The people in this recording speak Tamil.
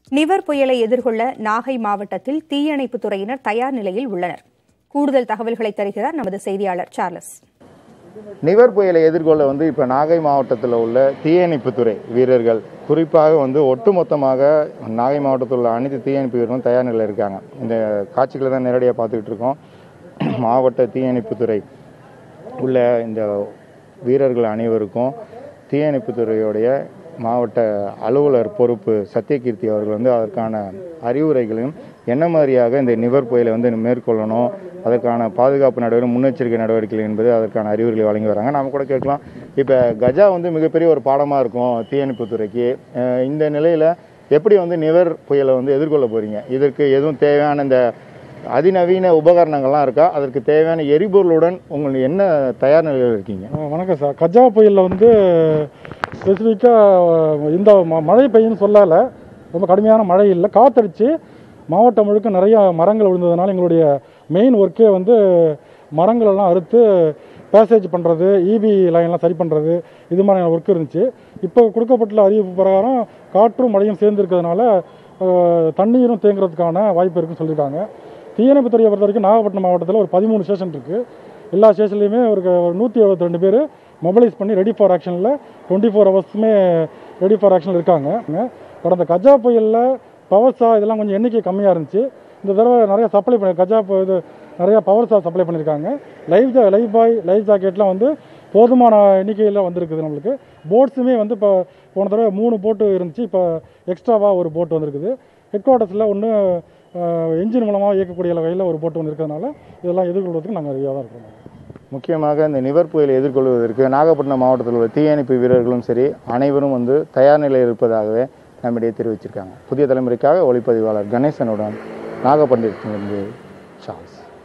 நிவர் புயலை எதிர்கொள்ள நாகை மாவட்டத்தில் தீயணைப்புத் துறையினர் தயார் நிலையில் உள்ளனர் கூடுதல் தகவல்களை தருகிறார் நமது செய்தியாளர் சார்லஸ் நிவர் புயலை எதிர்கொள்ள வந்து இப்போ நாகை மாவட்டத்தில் உள்ள தீயணைப்புத்துறை வீரர்கள் குறிப்பாக வந்து ஒட்டுமொத்தமாக நாகை மாவட்டத்தில் உள்ள அனைத்து தீயணைப்பு வீரர்களும் தயார் நிலையில் இருக்காங்க இந்த காட்சிகளை தான் நேரடியாக பார்த்துக்கிட்டு இருக்கோம் மாவட்ட தீயணைப்புத்துறை உள்ள இந்த வீரர்கள் அனைவருக்கும் தீயணைப்புத்துறையுடைய மாவட்ட அலுவலர் பொறுப்பு சத்யகீர்த்தி அவர்கள் வந்து அதற்கான அறிவுரைகளையும் என்ன மாதிரியாக இந்த நிவர் புயலை வந்து மேற்கொள்ளணும் அதற்கான பாதுகாப்பு நடவடிக்கை முன்னெச்சரிக்கை நடவடிக்கைகள் என்பது அதற்கான அறிவுரைகளை வழங்கி வராங்க நாம கூட கேட்கலாம் இப்போ கஜா வந்து மிகப்பெரிய ஒரு பாடமாக இருக்கும் தீயணைப்புத்துறைக்கு அஹ் இந்த நிலையில் எப்படி வந்து நிவர் புயலை வந்து எதிர்கொள்ள போறீங்க இதற்கு எதுவும் தேவையான இந்த அதிநவீன உபகரணங்கள்லாம் இருக்கா அதற்கு தேவையான எரிபொருளுடன் உங்களுக்கு என்ன தயார் நிலையில் இருக்கீங்க ஆ, வணக்கம் சார் கஜா புயலில் வந்து ஸ்பெசிஃபிக்காக இந்த ம- மழை பெய்யும்னு சொல்லலை ரொம்ப கடுமையான மழை இல்லை காத்தடிச்சு மாவட்டம் முழுக்க நிறைய மரங்கள் விழுந்ததுனால எங்களுடைய மெயின் ஒர்க்கே வந்து மரங்கள் எல்லாம் அறுத்து பேசேஜ் பண்ணுறது இபி லைன்லாம் சரி பண்ணுறது இது மாதிரியான ஒர்க் இருந்துச்சு இப்போ கொடுக்கப்பட்டுள்ள அறிவிப்பு பிரகாரம் காற்றும் மழையும் சேர்ந்து இருக்கிறதுனால அஹ், தண்ணீரும் தேங்குறதுக்கான வாய்ப்பு இருக்குன்னு சொல்லியிருக்காங்க தீயணைப்புத்துறையை பொறுத்த வரைக்கும் நாகப்பட்டினம் மாவட்டத்தில் ஒரு பதிமூணு ஸ்டேஷன் இருக்குது எல்லா ஸ்டேஷன்லையுமே ஒரு க- ஒரு நூற்றி எழுபத்தி ரெண்டு பேர் மொபைலைஸ் பண்ணி ரெடி ஃபார் ஆக்ஷனில் டுவெண்ட்டி ஃபோர் ஹவர்ஸுமே ரெடி ஃபார் ஆக்ஷனில் இருக்காங்க கடந்த கஜா புயலில் பவர்ஸா இதெல்லாம் கொஞ்சம் எண்ணிக்கை கம்மியாக இருந்துச்சு இந்த தடவை நிறைய சப்ளை பண்ணி கஜா பு- இது நிறையா பவர்ஸா சப்ளை பண்ணியிருக்காங்க லைவ் ஜா லைவ் பாய் லைவ் ஜாக்கெட்லாம் வந்து போதுமான எண்ணிக்கையில் வந்திருக்குது நம்மளுக்கு போட்ஸுமே வந்து இப்போ போன தடவை மூணு போட்டு இருந்துச்சு இப்போ எக்ஸ்ட்ராவாக ஒரு போட் வந்திருக்குது ஹெட் குவார்ட்டர்ஸில் ஒன்று என்ஜின் மூலமாக இயக்கக்கூடிய வகையில் ஒரு போட்டு வந்திருக்கிறதுனால இதெல்லாம் எதிர்கொள்வதற்கு நாங்கள் ரெடியாக தான் இருக்கிறோம் முக்கியமாக இந்த நிவர் புயலை எதிர்கொள்வதற்கு நாகப்பட்டினம் மாவட்டத்தில் உள்ள தீயணைப்பு வீரர்களும் சரி அனைவரும் வந்து தயார் நிலையில் இருப்பதாகவே நம்மிடையே தெரிவிச்சிருக்காங்க புதிய தலைமுறைக்காக ஒளிப்பதிவாளர் கணேசனுடன் நாகப்பட்டினத்திலிருந்து சார்ல்ஸ்